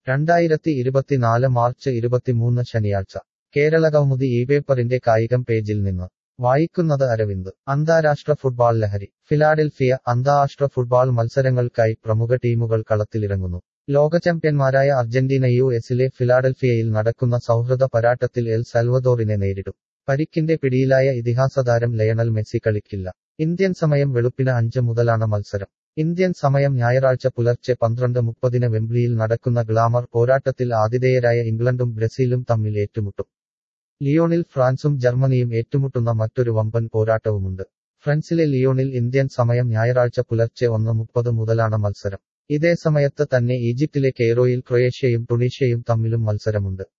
രണ്ടായിരത്തി ഇരുപത്തിനാല് മാർച്ച് ഇരുപത്തിമൂന്ന് ശനിയാഴ്ച കേരളകൗമുദി ഈ പേപ്പറിന്റെ കായികം പേജിൽ നിന്ന് വായിക്കുന്നത് അരവിന്ദ് അന്താരാഷ്ട്ര ഫുട്ബാൾ ലഹരി ഫിലാഡൽഫിയ അന്താരാഷ്ട്ര ഫുട്ബാൾ മത്സരങ്ങൾക്കായി പ്രമുഖ ടീമുകൾ കളത്തിലിറങ്ങുന്നു ലോക ചാമ്പ്യന്മാരായ അർജന്റീന യു എസിലെ ഫിലാഡൽഫിയയിൽ നടക്കുന്ന സൗഹൃദ പോരാട്ടത്തിൽ എൽ സൽവദോറിനെ നേരിടും പരിക്കിന്റെ പിടിയിലായ ഇതിഹാസതാരം ലയണൽ മെസ്സി കളിക്കില്ല ഇന്ത്യൻ സമയം വെളുപ്പിന് അഞ്ച് മുതലാണ് മത്സരം ഇന്ത്യൻ സമയം ഞായറാഴ്ച പുലർച്ചെ പന്ത്രണ്ട് മുപ്പതിന് വെംബ്ലിയിൽ നടക്കുന്ന ഗ്ലാമർ പോരാട്ടത്തിൽ ആതിഥേയരായ ഇംഗ്ലണ്ടും ബ്രസീലും തമ്മിൽ ഏറ്റുമുട്ടും ലിയോണിൽ ഫ്രാൻസും ജർമ്മനിയും ഏറ്റുമുട്ടുന്ന മറ്റൊരു വമ്പൻ പോരാട്ടവുമുണ്ട് ഫ്രൻസിലെ ലിയോണിൽ ഇന്ത്യൻ സമയം ഞായറാഴ്ച പുലർച്ചെ ഒന്ന് മുപ്പത് മുതലാണ് മത്സരം ഇതേ സമയത്ത് തന്നെ ഈജിപ്തിലെ കെയ്റോയിൽ ക്രൊയേഷ്യയും ടുണീഷ്യയും തമ്മിലും മത്സരമുണ്ട്